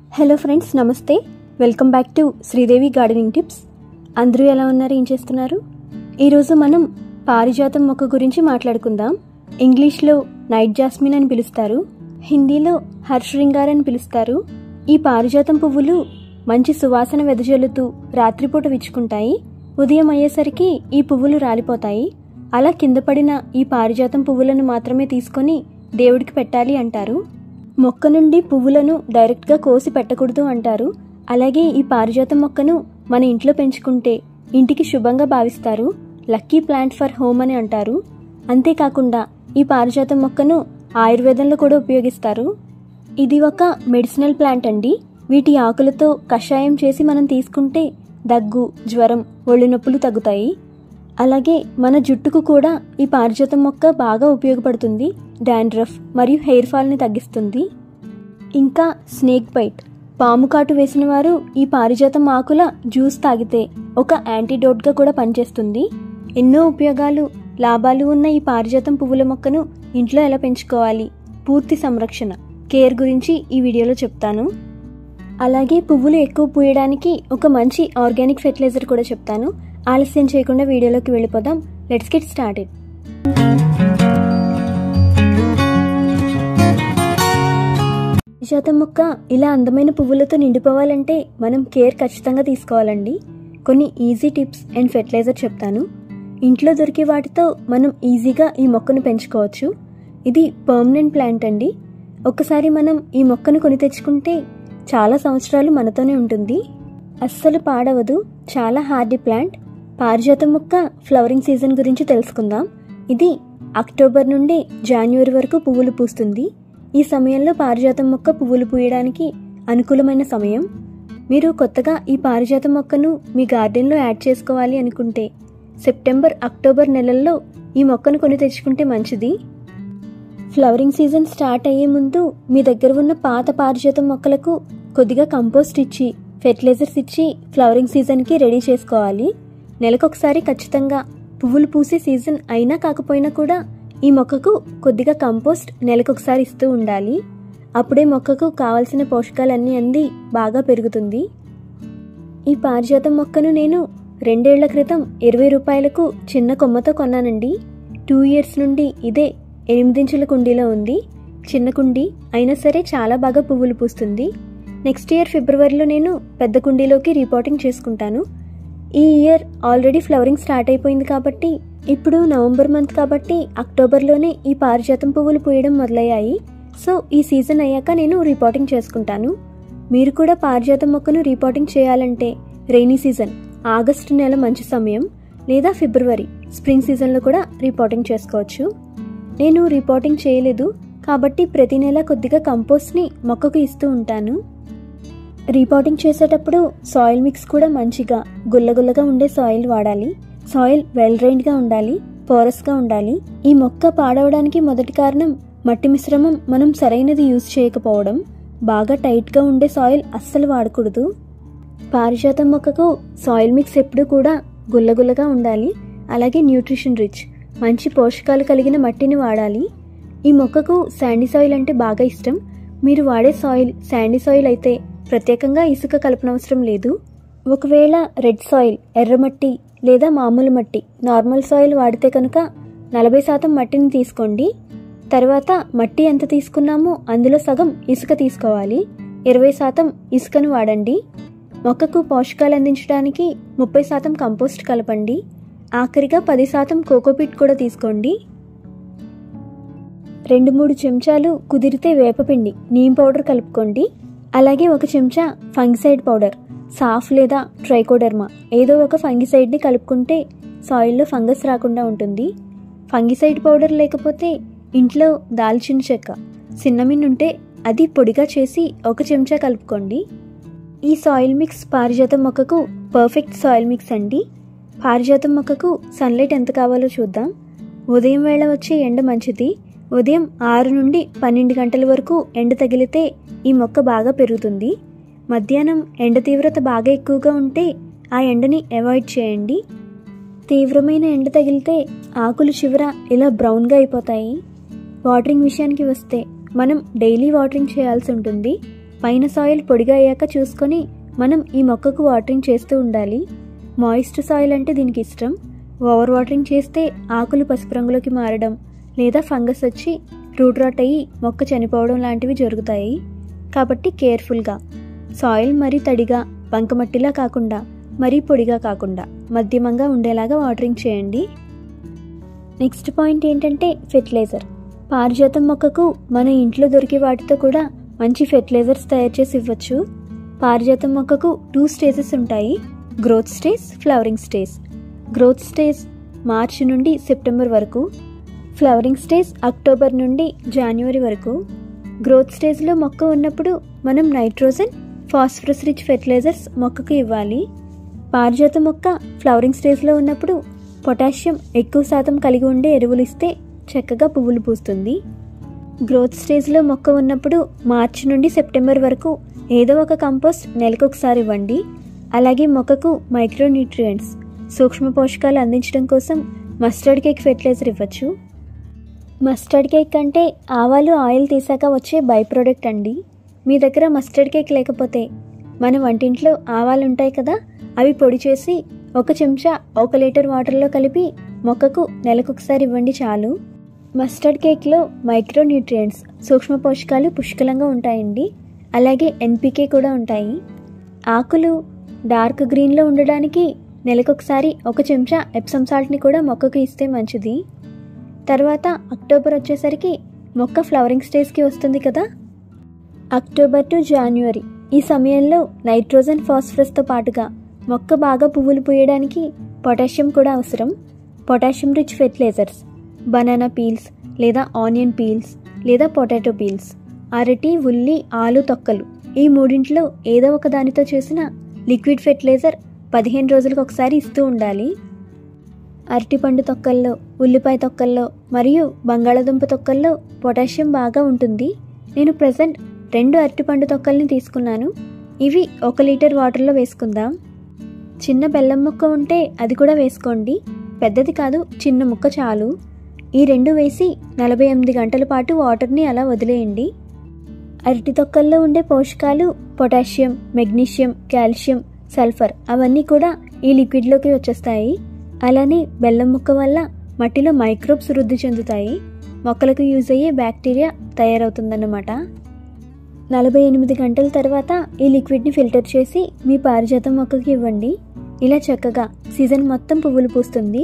hello friends నమస్తే welcome back to Sridevi gardening tips అందరూ ఎలా ఉన్నారు ఏం చేస్తున్నారు ఈరోజు మనం పారిజాతం మొక్క గురించి మాట్లాడుకుందాం ఇంగ్లీష్లో నైట్ జాస్మిన్ అని పిలుస్తారు హిందీలో హర్షృంగార్ అని పిలుస్తారు ఈ పారిజాతం పువ్వులు మంచి సువాసన వెదజల్లుతూ రాత్రిపూట విచ్చుకుంటాయి ఉదయం అయ్యేసరికి ఈ పువ్వులు రాలిపోతాయి అలా కింద పడిన ఈ పారిజాతం పువ్వులను మాత్రమే తీసుకొని దేవుడికి పెట్టాలి అంటారు మొక్క నుండి పువ్వులను డైరెక్ట్గా కోసి పెట్టకూడదు అంటారు అలాగే ఈ పారిజాతం మొక్కను మన ఇంట్లో పెంచుకుంటే ఇంటికి శుభంగా భావిస్తారు లక్కీ ప్లాంట్ ఫర్ హోమ్ అని అంటారు అంతేకాకుండా ఈ పారిజాతం మొక్కను ఆయుర్వేదంలో కూడా ఉపయోగిస్తారు ఇది ఒక మెడిసినల్ ప్లాంట్ అండి వీటి ఆకులతో కషాయం చేసి మనం తీసుకుంటే దగ్గు జ్వరం ఒళ్ళు నొప్పులు తగ్గుతాయి అలాగే మన జుట్టుకు కూడా ఈ పారిజాతం మొక్క బాగా ఉపయోగపడుతుంది డాండ్రఫ్ మరియు హెయిర్ ఫాల్ని తగ్గిస్తుంది ఇంకా స్నేక్ బైట్ పాము కాటు వేసిన వారు ఈ పారిజాతం ఆకుల జ్యూస్ తాగితే ఒక యాంటీడోట్గా కూడా పనిచేస్తుంది ఎన్నో ఉపయోగాలు లాభాలు ఉన్న ఈ పారిజాతం పువ్వుల మొక్కను ఇంట్లో ఎలా పెంచుకోవాలి పూర్తి సంరక్షణ కేర్ గురించి ఈ వీడియోలో చెప్తాను అలాగే పువ్వులు ఎక్కువ పూయడానికి ఒక మంచి ఆర్గానిక్ ఫెర్టిలైజర్ కూడా చెప్తాను ఆలస్యం చేయకుండా వీడియోలోకి వెళ్ళిపోదాం లెట్స్ గెట్ స్టార్టెడ్ పారిజాతం మొక్క ఇలా అందమైన పువ్వులతో నిండిపోవాలంటే మనం కేర్ ఖచ్చితంగా తీసుకోవాలండి కొన్ని ఈజీ టిప్స్ అండ్ ఫెర్టిలైజర్ చెప్తాను ఇంట్లో దొరికే వాటితో మనం ఈజీగా ఈ మొక్కను పెంచుకోవచ్చు ఇది పర్మనెంట్ ప్లాంట్ అండి ఒక్కసారి మనం ఈ మొక్కను కొని తెచ్చుకుంటే చాలా సంవత్సరాలు మనతోనే ఉంటుంది అస్సలు పాడవదు చాలా హార్డీ ప్లాంట్ పారిజాతం మొక్క ఫ్లవరింగ్ సీజన్ గురించి తెలుసుకుందాం ఇది అక్టోబర్ నుండి జనవరి వరకు పువ్వులు పూస్తుంది ఈ సమయంలో పారిజాతం మొక్క పువ్వులు పూయడానికి అనుకూలమైన సమయం మీరు కొత్తగా ఈ పారిజాతం మొక్కను మీ గార్డెన్లో యాడ్ చేసుకోవాలి అనుకుంటే సెప్టెంబర్ అక్టోబర్ నెలల్లో ఈ మొక్కను కొని తెచ్చుకుంటే మంచిది ఫ్లవరింగ్ సీజన్ స్టార్ట్ అయ్యే ముందు మీ దగ్గర ఉన్న పాత పారిజాతం మొక్కలకు కొద్దిగా కంపోస్ట్ ఇచ్చి ఫెర్టిలైజర్స్ ఇచ్చి ఫ్లవరింగ్ సీజన్కి రెడీ చేసుకోవాలి నెలకొకసారి ఖచ్చితంగా పువ్వులు పూసే సీజన్ అయినా కాకపోయినా కూడా ఈ మొక్కకు కొద్దిగా కంపోస్ట్ నెలకొకసారి ఇస్తూ ఉండాలి అప్పుడే మొక్కకు కావలసిన పోషకాలన్నీ అంది బాగా పెరుగుతుంది ఈ పారిజాతం మొక్కను నేను రెండేళ్ల క్రితం ఇరవై రూపాయలకు చిన్న కొమ్మతో కొన్నానండి టూ ఇయర్స్ నుండి ఇదే ఎనిమిదించుల కుండీలో ఉంది చిన్న కుండీ అయినా సరే చాలా బాగా పువ్వులు పూస్తుంది నెక్స్ట్ ఇయర్ ఫిబ్రవరిలో నేను పెద్ద కుండీలోకి రిపోర్టింగ్ చేసుకుంటాను ఈ ఇయర్ ఆల్రెడీ ఫ్లవరింగ్ స్టార్ట్ అయిపోయింది కాబట్టి ఇప్పుడు నవంబర్ మంత్ కాబట్టి అక్టోబర్లోనే ఈ పారిజాతం పువ్వులు పూయడం మొదలయ్యాయి సో ఈ సీజన్ అయ్యాక నేను రిపోర్టింగ్ చేసుకుంటాను మీరు కూడా పారిజాతం మొక్కను రిపోర్టింగ్ చేయాలంటే రెయినీ సీజన్ ఆగస్టు నెల మంచి సమయం లేదా ఫిబ్రవరి స్ప్రింగ్ సీజన్లో కూడా రిపోర్టింగ్ చేసుకోవచ్చు నేను రిపోర్టింగ్ చేయలేదు కాబట్టి ప్రతి నెల కొద్దిగా కంపోస్ట్ని మొక్కకు ఇస్తూ ఉంటాను రిపోర్టింగ్ చేసేటప్పుడు సాయిల్ మిక్స్ కూడా మంచిగా గుల్లగుల్లగా ఉండే సాయిల్ వాడాలి సాయిల్ వెల్ డ్రైన్డ్గా ఉండాలి పోరస్గా ఉండాలి ఈ మొక్క పాడవడానికి మొదటి కారణం మట్టి మిశ్రమం మనం సరైనది యూజ్ చేయకపోవడం బాగా టైట్గా ఉండే సాయిల్ అస్సలు వాడకూడదు పారిజాతం మొక్కకు సాయిల్ మిక్స్ ఎప్పుడూ కూడా గుల్లగుల్లగా ఉండాలి అలాగే న్యూట్రిషన్ రిచ్ మంచి పోషకాలు కలిగిన మట్టిని వాడాలి ఈ మొక్కకు శాండీ సాయిల్ అంటే బాగా ఇష్టం మీరు వాడే సాయిల్ శాండీ సాయిల్ అయితే ప్రత్యేకంగా ఇసుక కలపనవసరం లేదు ఒకవేళ రెడ్ సాయిల్ ఎర్రమట్టి లేదా మామూలు మట్టి నార్మల్ సాయిల్ వాడితే కనుక నలభై శాతం మట్టిని తీసుకోండి తర్వాత మట్టి ఎంత తీసుకున్నామో అందులో సగం ఇసుక తీసుకోవాలి ఇరవై శాతం ఇసుకను వాడండి మొక్కకు పోషకాలు అందించడానికి ముప్పై శాతం కంపోస్ట్ కలపండి ఆఖరిగా పది శాతం కోకోపిట్ కూడా తీసుకోండి రెండు మూడు చెంచాలు కుదిరితే వేపపిండి నీమ్ పౌడర్ కలుపుకోండి అలాగే ఒక చెంచా ఫంగిసైడ్ పౌడర్ సాఫ్ లేదా ట్రైకోడర్మా ఏదో ఒక ఫంగిసైడ్ని కలుపుకుంటే సాయిల్లో ఫంగస్ రాకుండా ఉంటుంది ఫంగిసైడ్ పౌడర్ లేకపోతే ఇంట్లో దాల్చిన చెక్క సిన్నమిన్ ఉంటే అది పొడిగా చేసి ఒక చెంచా కలుపుకోండి ఈ సాయిల్ మిక్స్ పారిజాతం మొక్కకు పర్ఫెక్ట్ సాయిల్ మిక్స్ అండి పారిజాతం మొక్కకు సన్లైట్ ఎంత కావాలో చూద్దాం ఉదయం వేళ వచ్చే ఎండ మంచిది ఉదయం ఆరు నుండి పన్నెండు గంటల వరకు ఎండ తగిలితే ఈ మొక్క బాగా పెరుగుతుంది మధ్యాహ్నం ఎండ తీవ్రత బాగా ఎక్కువగా ఉంటే ఆ ఎండని అవాయిడ్ చేయండి తీవ్రమైన ఎండ తగిలితే ఆకులు చివర ఇలా బ్రౌన్గా అయిపోతాయి వాటరింగ్ విషయానికి వస్తే మనం డైలీ వాటరింగ్ చేయాల్సి ఉంటుంది పైన సాయిల్ పొడిగా అయ్యాక చూసుకొని మనం ఈ మొక్కకు వాటరింగ్ చేస్తూ ఉండాలి మాయిస్ట్ సాయిల్ అంటే దీనికి ఇష్టం ఓవర్ వాటరింగ్ చేస్తే ఆకులు పసుపు రంగులోకి మారడం లేదా ఫంగస్ వచ్చి రూట్ రాట్ అయ్యి మొక్క చనిపోవడం లాంటివి జరుగుతాయి కాబట్టి కేర్ఫుల్గా సాయిల్ మరీ తడిగా బంకమట్టిలా కాకుండా మరీ పొడిగా కాకుండా మధ్యమంగా ఉండేలాగా వాటరింగ్ చేయండి నెక్స్ట్ పాయింట్ ఏంటంటే ఫెర్టిలైజర్ పారిజాతం మొక్కకు మన ఇంట్లో దొరికే వాటితో కూడా మంచి ఫెర్టిలైజర్స్ తయారు చేసి ఇవ్వచ్చు పారిజాతం మొక్కకు టూ స్టేజెస్ ఉంటాయి growth stage flowering stage growth stage మార్చి నుండి సెప్టెంబర్ వరకు ఫ్లవరింగ్ స్టేజ్ అక్టోబర్ నుండి జనవరి వరకు గ్రోత్ స్టేజ్లో మొక్క ఉన్నప్పుడు మనం నైట్రోజన్ ఫాస్ఫరస్ రిచ్ ఫెర్టిలైజర్స్ మొక్కకు ఇవ్వాలి పారిజాత మొక్క ఫ్లవరింగ్ స్టేజ్లో ఉన్నప్పుడు పొటాషియం ఎక్కువ శాతం కలిగి ఉండే ఎరువులు ఇస్తే చక్కగా పువ్వులు పూస్తుంది గ్రోత్ స్టేజ్లో మొక్క ఉన్నప్పుడు మార్చి నుండి సెప్టెంబర్ వరకు ఏదో ఒక కంపోస్ట్ నెలకొకసారి ఇవ్వండి అలాగే మొక్కకు మైక్రోన్యూట్రియంట్స్ సూక్ష్మ పోషకాలు అందించడం కోసం మస్టర్డ్ కేక్ ఫెర్టిలైజర్ ఇవ్వచ్చు మస్టర్డ్ కేక్ అంటే ఆవాలు ఆయిల్ తీసాక వచ్చే బై ప్రోడక్ట్ అండి మీ దగ్గర మస్టర్డ్ కేక్ లేకపోతే మన వంటింట్లో ఆవాలు ఉంటాయి కదా అవి పొడి చేసి ఒక చెంచా ఒక లీటర్ వాటర్లో కలిపి మొక్కకు నెలకొకసారి ఇవ్వండి చాలు మస్టర్డ్ కేక్లో మైక్రోన్యూట్రియంట్స్ సూక్ష్మ పోషకాలు పుష్కలంగా ఉంటాయండి అలాగే ఎన్పికే కూడా ఉంటాయి ఆకులు డార్క్ గ్రీన్లో ఉండడానికి నెలకొకసారి ఒక చెంచా ఎప్సమ్ సాల్ట్ని కూడా మొక్కకు ఇస్తే మంచిది తర్వాత అక్టోబర్ వచ్చేసరికి మొక్క ఫ్లవరింగ్ స్టేజ్కి వస్తుంది కదా అక్టోబర్ టు జనవరి ఈ సమయంలో నైట్రోజన్ ఫాస్ఫరస్తో పాటుగా మొక్క బాగా పువ్వులు పూయడానికి పొటాషియం కూడా అవసరం potassium rich fertilizers banana peels లేదా ఆనియన్ పీల్స్ లేదా పొటాటో పీల్స్ అరటి ఉల్లి ఆలు తొక్కలు ఈ మూడింట్లో ఏదో ఒక దానితో చేసిన లిక్విడ్ ఫెర్టిలైజర్ పదిహేను రోజులకు ఒకసారి ఇస్తూ ఉండాలి అరటిపండు తొక్కల్లో ఉల్లిపాయ తొక్కల్లో మరియు బంగాళాదుంప తొక్కల్లో పొటాషియం బాగా ఉంటుంది నేను ప్రజెంట్ రెండు అరటిపండు తొక్కల్ని తీసుకున్నాను ఇవి ఒక లీటర్ వాటర్లో వేసుకుందాం చిన్న బెల్లం ముక్క ఉంటే అది కూడా వేసుకోండి పెద్దది కాదు చిన్న ముక్క చాలు ఈ రెండు వేసి నలభై ఎనిమిది గంటల పాటు వాటర్ని అలా వదిలేయండి అరటి తొక్కల్లో ఉండే పోషకాలు పొటాషియం మెగ్నీషియం కాల్షియం సల్ఫర్ అవన్నీ కూడా ఈ లిక్విడ్లోకి వచ్చేస్తాయి అలానే బెల్లం ముక్క వల్ల మట్టిలో మైక్రోబ్స్ వృద్ధి చెందుతాయి మొక్కలకు యూజ్ అయ్యే బ్యాక్టీరియా తయారవుతుందన్నమాట నలభై ఎనిమిది గంటల తర్వాత ఈ లిక్విడ్ని ఫిల్టర్ చేసి మీ పారిజాతం మొక్కకి ఇవ్వండి ఇలా చక్కగా సీజన్ మొత్తం పువ్వులు పూస్తుంది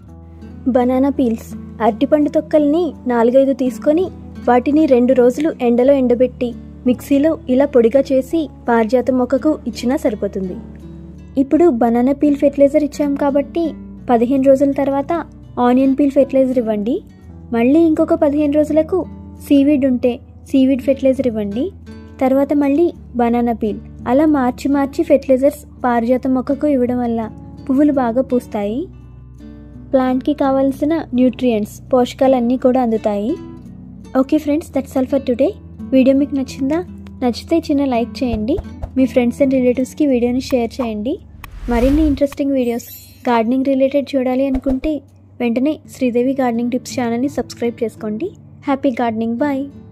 బనానా పీల్స్ అరటిపండు తొక్కల్ని నాలుగైదు తీసుకొని వాటిని రెండు రోజులు ఎండలో ఎండబెట్టి మిక్సీలో ఇలా పొడిగా చేసి పారిజాతం మొక్కకు ఇచ్చినా సరిపోతుంది ఇప్పుడు బనానా పీల్ ఫెర్టిలైజర్ ఇచ్చాం కాబట్టి పదిహేను రోజుల తర్వాత ఆనియన్ పీల్ ఫెర్టిలైజర్ ఇవ్వండి మళ్ళీ ఇంకొక పదిహేను రోజులకు సీవీడ్ ఉంటే సీవీడ్ ఫెర్టిలైజర్ ఇవ్వండి తర్వాత మళ్ళీ బనానా పీల్ అలా మార్చి మార్చి ఫెర్టిలైజర్స్ పారిజాతం మొక్కకు ఇవ్వడం వల్ల పువ్వులు బాగా పూస్తాయి ప్లాంట్కి కావాల్సిన న్యూట్రియంట్స్ పోషకాలన్నీ కూడా అందుతాయి okay friends that's all for today video మీకు నచ్చిందా నచ్చితే చిన్న లైక్ చేయండి మీ ఫ్రెండ్స్ అండ్ రిలేటివ్స్కి వీడియోని షేర్ చేయండి మరిన్ని ఇంట్రెస్టింగ్ వీడియోస్ గార్డెనింగ్ రిలేటెడ్ చూడాలి అనుకుంటే వెంటనే శ్రీదేవి గార్డెనింగ్ టిప్స్ ఛానల్ని సబ్స్క్రైబ్ చేసుకోండి హ్యాపీ గార్డెనింగ్ బాయ్